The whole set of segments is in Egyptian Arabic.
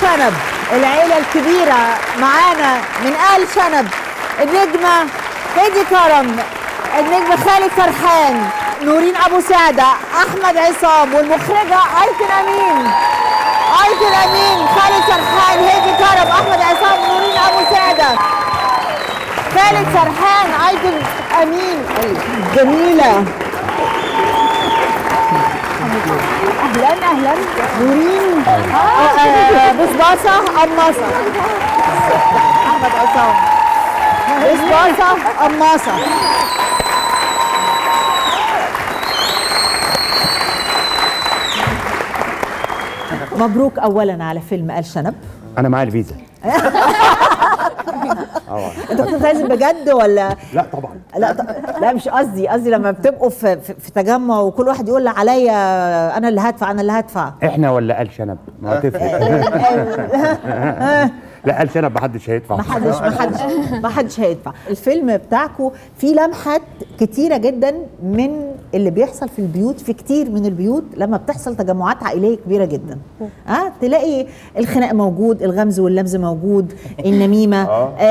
شنب العيلة الكبيرة معانا من آل شنب النجمة هدي كرم النجم خالد فرحان نورين أبو سعدة أحمد عصام والمخرجة أيتن أمين أيتن أمين خالد فرحان هدي كرم أحمد عصام نورين أبو سعدة خالد فرحان أيتن أمين جميلة اهلا اهلا نورين آه، آه، بسباسه قماصه احمد عصام بسباسه قماصه مبروك اولا على فيلم ال شنب انا معايا الفيزا انت كنت بتعزم بجد ولا لا طبعا لا ط- لا مش قصدي قصدي لما بتبقوا في, في, في تجمع وكل واحد يقول عليا انا اللي هدفع انا اللي هدفع احنا ولا قال شنب ما هتفرق لا قال شنب محدش هيدفع ما حدش ما حدش ما حدش هيدفع الفيلم بتاعكم فيه لمحات كتيره جدا من اللي بيحصل في البيوت في كتير من البيوت لما بتحصل تجمعات عائليه كبيره جدا اه تلاقي الخناق موجود الغمز واللمز موجود النميمه آه آه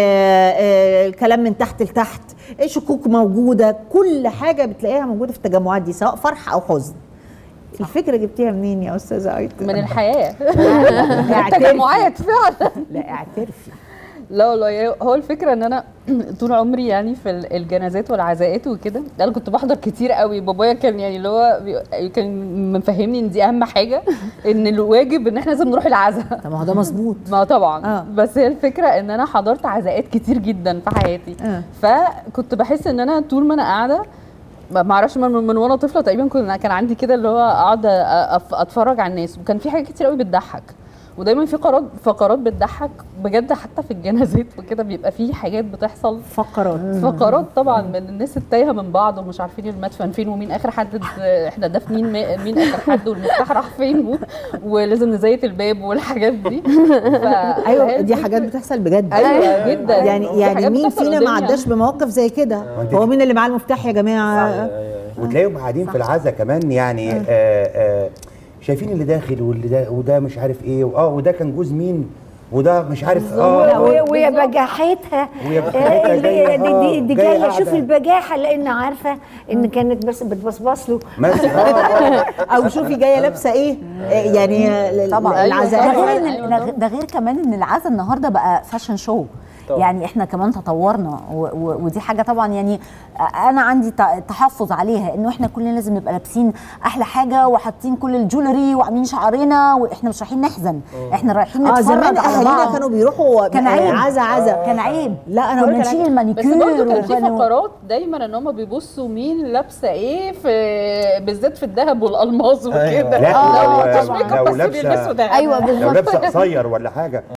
آه الكلام من تحت لتحت الشكوك موجوده كل حاجه بتلاقيها موجوده في التجمعات دي سواء فرح او حزن الفكره جبتيها منين يا استاذه ايتن من الحياه اعترفي تجمعات فعلا لا اعترفي لا والله هو الفكره ان انا طول عمري يعني في ال- الجنازات والعزاءات وكده انا كنت بحضر كتير قوي بابايا كان يعني اللي هو بي- كان مفهمني ان دي اهم حاجه ان الواجب ان احنا لازم نروح العزاء طب ما هو ده مظبوط ما طبعا آه. آه. بس هي الفكره ان انا حضرت عزاءات كتير جدا في حياتي آه. فكنت بحس ان انا طول ما انا قاعده ما ما اعرفش من, من وانا طفله تقريبا كنا كان عندي كده اللي هو اقعد أ- أف- اتفرج على الناس وكان في حاجات كتير قوي بتضحك ودايما في قرارات فقرات بتضحك بجد حتى في الجنازات وكده بيبقى في حاجات بتحصل فقرات فقرات طبعا من الناس التايهه من بعض ومش عارفين المدفن فين ومين اخر حد احنا دافنين مي- مين اخر حد والمفتاح راح فين و- ولازم نزيت الباب والحاجات دي ف... ايوه فهي دي الفكرة- حاجات بتحصل بجد ايوه جدا يعني دي يعني حاجات مين بتحصل فينا ما قدامي عداش بمواقف زي كده وانت- هو مين اللي معاه المفتاح يا جماعه وتلاقيهم قاعدين في العزا كمان يعني آه آه شايفين اللي داخل واللي ده وده مش عارف ايه اه وده كان جوز مين وده مش عارف اه وهي وهي بجاحتها وهي بجاحتها اللي- جاية، دي, آه، دي, دي جاية جايه شوف قاعدة. البجاحه لان عارفه ان كانت بس بتبصبص له مثلا اه آه. او شوفي جايه لابسه ايه آه، يعني ال- طبعا أيوة، ده العزاءات غير أيوة. إن ده- ده غير كمان ان العزا النهارده بقى فاشن شو يعني احنا كمان تطورنا و و ودي حاجه طبعا يعني انا عندي ت- تحفظ عليها انه احنا كلنا لازم نبقى لابسين احلى حاجه وحاطين كل الجولري وعاملين شعرنا واحنا مش رايحين نحزن احنا رايحين اه نتفرج زمان على اهالينا بعض. كانوا بيروحوا كان عيب. عزا عزا كان عيب لا انا كنا اقول لك نشيل على- بس المانيكير برضه كان في وكانوا- فقرات دايما ان هم بيبصوا مين لابسه ايه في بالذات في الذهب والالماظ وكده لا آه، لو- مفيش ميك اب لو بس لابسة- بيلبسوا دهب ايوه لو بالظبط لابسه قصير ولا حاجه